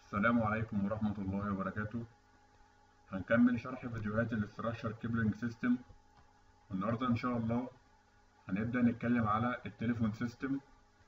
السلام عليكم ورحمة الله وبركاته هنكمل شرح فيديوهات الاستراكشر كيبلنج سيستم والنهاردة إن شاء الله هنبدأ نتكلم على التليفون سيستم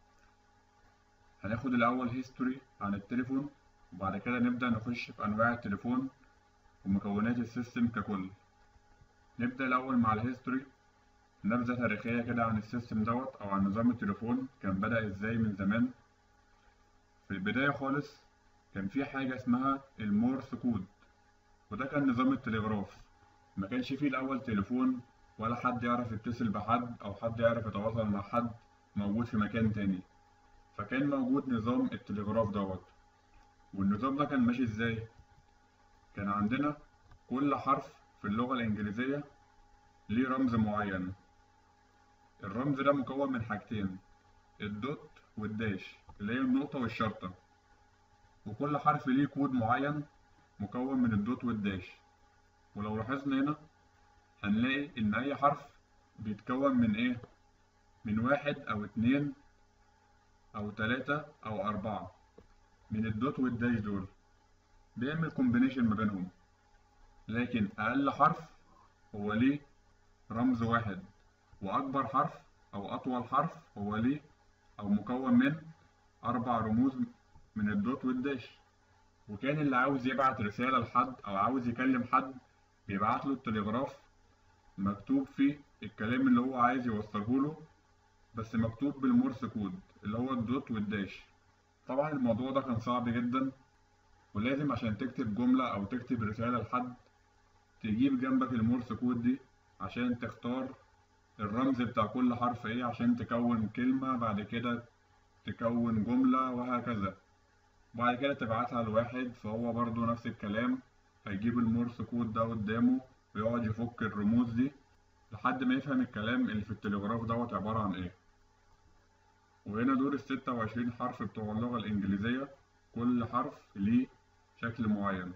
هناخد الأول هيستوري عن التليفون وبعد كده نبدأ نخش في أنواع التليفون ومكونات السيستم ككل نبدأ الأول مع الهيستوري نبذة تاريخية كده عن السيستم دوت أو عن نظام التليفون كان بدأ إزاي من زمان في البداية خالص كان في حاجة اسمها المورس كود وده كان نظام التلغراف ما كانش فيه الأول تليفون ولا حد يعرف يتصل بحد أو حد يعرف يتواصل مع حد موجود في مكان تاني فكان موجود نظام التلغراف دوت والنظام ده كان ماشي ازاي كان عندنا كل حرف في اللغة الإنجليزية ليه رمز معين الرمز ده مكون من حاجتين الدوت والداش اللي هي النقطة والشرطة وكل حرف ليه كود معين مكون من الدوت والداش ولو لاحظنا هنا هنلاقي إن أي حرف بيتكون من إيه؟ من واحد أو اتنين أو تلاتة أو أربعة من الدوت والداش دول بيعمل كومبينيشن ما بينهم لكن أقل حرف هو ليه رمز واحد وأكبر حرف أو أطول حرف هو ليه أو مكون من أربع رموز من الدوت والداش وكان اللي عاوز يبعت رسالة لحد أو عاوز يكلم حد بيبعت له التلغراف مكتوب فيه الكلام اللي هو عايز يوصله له بس مكتوب بالمورس كود اللي هو الدوت والداش طبعا الموضوع ده كان صعب جدا ولازم عشان تكتب جملة أو تكتب رسالة لحد تجيب جنبك المورس كود دي عشان تختار الرمز بتاع كل حرف ايه عشان تكون كلمة بعد كده تكون جملة وهكذا وبعد كده تبعتها لواحد فهو برضو نفس الكلام هيجيب المورس كود ده قدامه ويقعد يفك الرموز دي لحد ما يفهم الكلام اللي في التلغراف دوت عبارة عن ايه وهنا دول الستة وعشرين حرف بتوع اللغة الإنجليزية كل حرف ليه شكل معين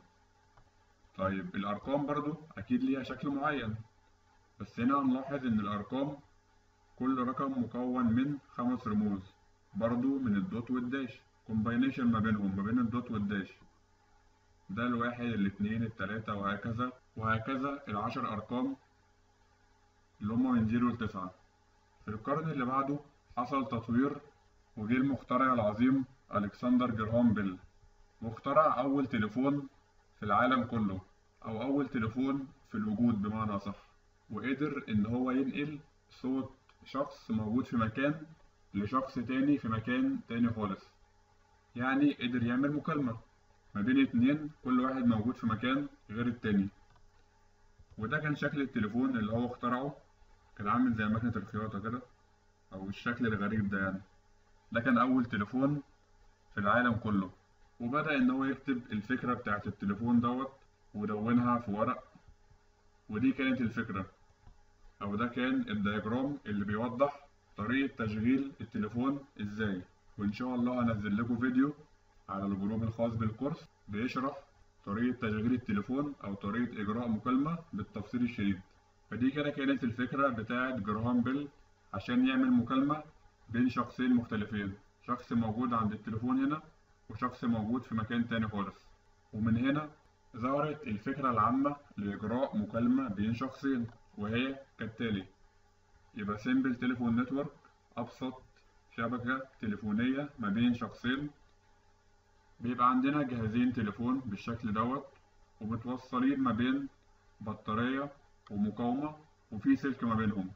طيب الأرقام برضو أكيد ليها شكل معين بس هنا هنلاحظ إن الأرقام كل رقم مكون من خمس رموز برضو من الدوت والداش كومباينيشن ما بينهم ما بين الدوت والداش ده الواحد الاتنين التلاتة وهكذا وهكذا العشر أرقام اللي هما من زيرو لتسعة في القرن اللي بعده حصل تطوير وجه المخترع العظيم ألكسندر جراهام بيل واخترع أول تليفون في العالم كله أو أول تليفون في الوجود بمعنى صح وقدر إن هو ينقل صوت شخص موجود في مكان لشخص تاني في مكان تاني خالص يعني قدر يعمل مكالمة ما بين اتنين كل واحد موجود في مكان غير التاني وده كان شكل التليفون اللي هو اخترعه كان عامل زي مكنة الخياطة كده أو الشكل الغريب ده يعني ده كان أول تليفون في العالم كله وبدأ إن هو يكتب الفكرة بتاعة التليفون دوت ودونها في ورق ودي كانت الفكرة أو ده كان الدياجرام اللي بيوضح طريقة تشغيل التليفون إزاي وإن شاء الله هنزل لكم فيديو على الجروب الخاص بالكورس بيشرح طريقة تشغيل التليفون أو طريقة إجراء مكالمة بالتفصيل الشديد فدي كده كانت الفكرة بتاعة جراهام بيل عشان يعمل مكالمة بين شخصين مختلفين شخص موجود عند التليفون هنا وشخص موجود في مكان تاني خالص ومن هنا ظهرت الفكرة العامة لإجراء مكالمة بين شخصين وهي كالتالي يبقى سيمبل تليفون نتورك أبسط شبكة تليفونية ما بين شخصين بيبقى عندنا جهازين تليفون بالشكل دوت ومتوصلين ما بين بطارية ومقاومة وفي سلك ما بينهم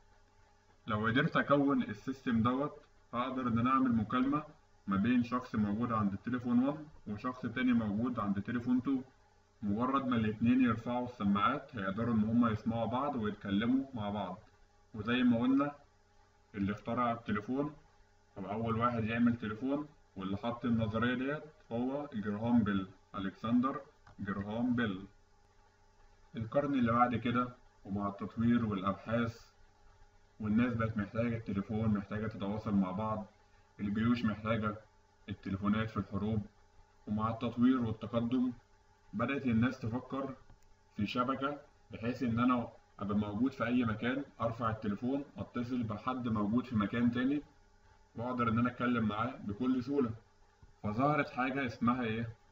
لو قدرت أكون السيستم دوت هقدر إن أنا أعمل مكالمة ما بين شخص موجود عند التليفون 1 وشخص تاني موجود عند تليفون 2 مجرد ما الاتنين يرفعوا السماعات هيقدروا إن هما يسمعوا بعض ويتكلموا مع بعض وزي ما قلنا اللي اخترع التليفون أو أول واحد يعمل تليفون واللي حط النظرية ديت هو جراهام بيل ألكسندر جراهام بيل القرن اللي بعد كده ومع التطوير والأبحاث والناس بقت محتاجة التليفون محتاجة تتواصل مع بعض الجيوش محتاجة التليفونات في الحروب ومع التطوير والتقدم بدأت الناس تفكر في شبكة بحيث إن أنا أبقى موجود في أي مكان أرفع التليفون أتصل بحد موجود في مكان تاني وأقدر إن أنا أتكلم معاه بكل سهولة فظهرت حاجة اسمها إيه؟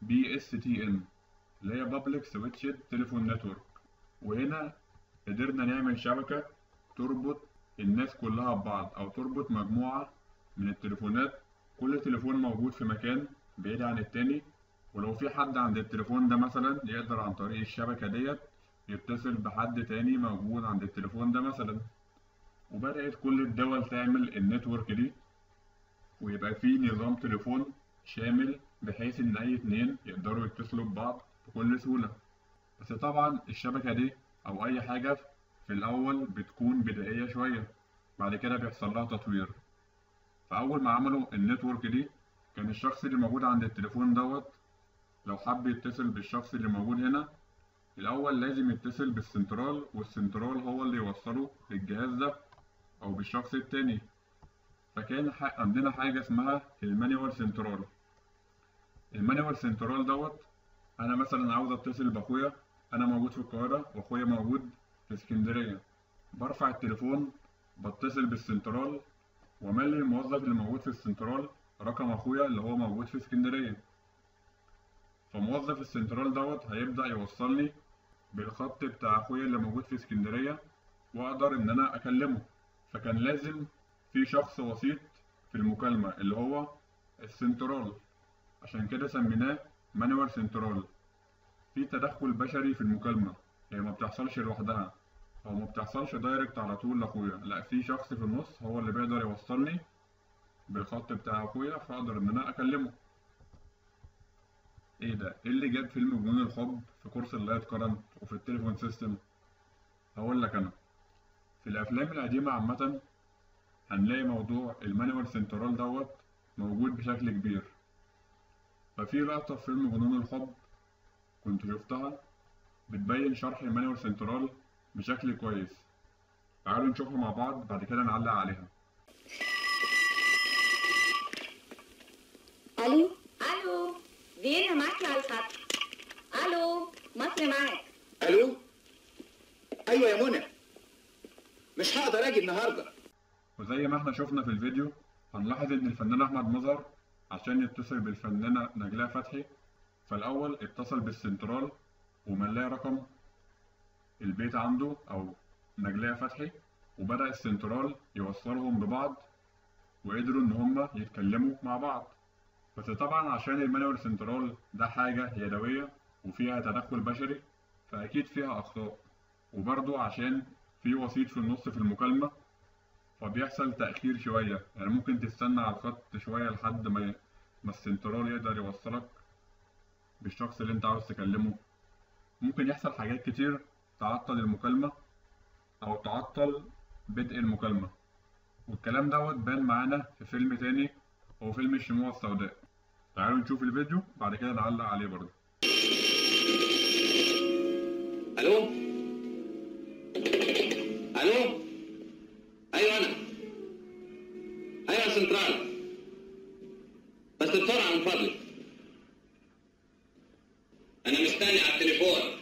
بي اس تي ان اللي هي Public Switched Telephone Network وهنا قدرنا نعمل شبكة تربط الناس كلها ببعض أو تربط مجموعة من التليفونات كل تليفون موجود في مكان بعيد عن التاني ولو في حد عند التليفون ده مثلا يقدر عن طريق الشبكة ديت يتصل بحد تاني موجود عند التليفون ده مثلا وبدأت كل الدول تعمل النتورك دي ويبقى في نظام تليفون شامل بحيث إن أي اتنين يقدروا يتصلوا ببعض بكل سهولة بس طبعا الشبكة دي أو أي حاجة في الأول بتكون بدائية شوية بعد كده بيحصل لها تطوير فأول ما عملوا النتورك دي كان الشخص اللي موجود عند التليفون دوت لو حب يتصل بالشخص اللي موجود هنا الأول لازم يتصل بالسنترال والسنترال هو اللي يوصله بالجهاز ده أو بالشخص التاني فكان ح- عندنا حاجة اسمها المانيوال سنترال المانيوال سنترال دوت أنا مثلا عاوز أتصل بأخويا أنا موجود في القاهرة وأخويا موجود في اسكندرية برفع التليفون بتصل بالسنترال وأملي الموظف اللي موجود في السنترال رقم أخويا اللي هو موجود في اسكندرية فموظف السنترال دوت هيبدأ يوصلني بالخط بتاع أخويا اللي موجود في اسكندرية وأقدر إن أنا أكلمه فكان لازم في شخص وسيط في المكالمة اللي هو السنترال عشان كده سميناه مانوال سنترال في تدخل بشري في المكالمة هي ما بتحصلش لوحدها أو ما بتحصلش دايركت على طول لأخويا لأ في شخص في النص هو اللي بيقدر يوصلني بالخط بتاع أخويا فأقدر إن أنا أكلمه ايه ده ايه اللي جاب فيلم جنون الحب في كورس اللايت كارنت وفي التليفون سيستم هقول لك انا في الافلام القديمه عامه هنلاقي موضوع المانوال سنترال دوت موجود بشكل كبير ففي لقطه في فيلم جنون الحب كنت شفتها بتبين شرح المانوال سنترال بشكل كويس تعالوا نشوفها مع بعض بعد كده نعلق عليها الو الو فيينا معاكي على الخط الو مصر معاك الو ايوه يا منى مش هقدر اجي النهارده وزي ما احنا شفنا في الفيديو هنلاحظ ان الفنان احمد مظهر عشان يتصل بالفنانة نجلاء فتحي فالاول اتصل بالسنترال وملاه رقم البيت عنده او نجلاء فتحي وبدأ السنترال يوصلهم ببعض وقدروا ان هما يتكلموا مع بعض بس طبعا عشان المانوال سنترال ده حاجة يدوية وفيها تدخل بشري فأكيد فيها أخطاء وبرضه عشان في وسيط في النص في المكالمة فبيحصل تأخير شوية يعني ممكن تستنى على الخط شوية لحد ما ما السنترال يقدر يوصلك بالشخص اللي انت عاوز تكلمه ممكن يحصل حاجات كتير تعطل المكالمة أو تعطل بدء المكالمة والكلام دوت بان معانا في فيلم تاني هو فيلم الشموع السوداء تعالوا نشوف الفيديو بعد كده نعلق عليه برضه الو الو ايوه انا ايوه يا سنترال بس بسرعه من فضلك انا مستني على التليفون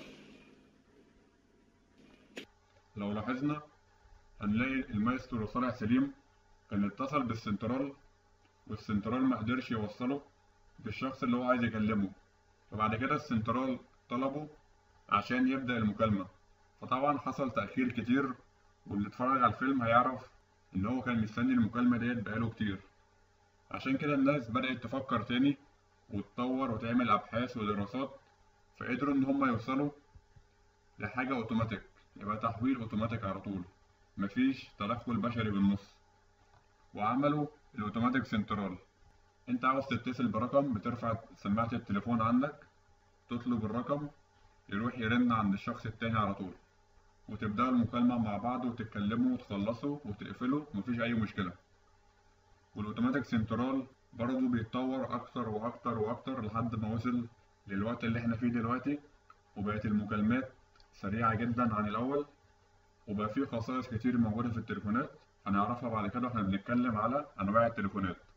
لو لاحظنا هنلاقي المايسترو صالح سليم كان اتصل بالسنترال والسنترال ما قدرش يوصله بالشخص اللي هو عايز يكلمه فبعد كده السنترال طلبه عشان يبدأ المكالمة فطبعا حصل تأخير كتير واللي اتفرج على الفيلم هيعرف إن هو كان مستني المكالمة ديت بقاله كتير عشان كده الناس بدأت تفكر تاني وتطور وتعمل أبحاث ودراسات فقدروا إن هما يوصلوا لحاجة أوتوماتيك يبقى تحويل أوتوماتيك على طول مفيش تدخل بشري بالنص وعملوا الأوتوماتيك سنترال أنت عاوز تتصل برقم بترفع سماعة التليفون عندك تطلب الرقم يروح يرن عند الشخص التاني على طول وتبدأوا المكالمة مع بعض وتتكلموا وتخلصوا وتقفلوا مفيش أي مشكلة والأوتوماتيك سنترال برضه بيتطور أكتر وأكتر وأكتر لحد ما وصل للوقت اللي احنا فيه دلوقتي وبقت المكالمات سريعة جدا عن الأول وبقى فيه خصائص كتير موجودة في التليفونات هنعرفها بعد كده واحنا بنتكلم على أنواع التليفونات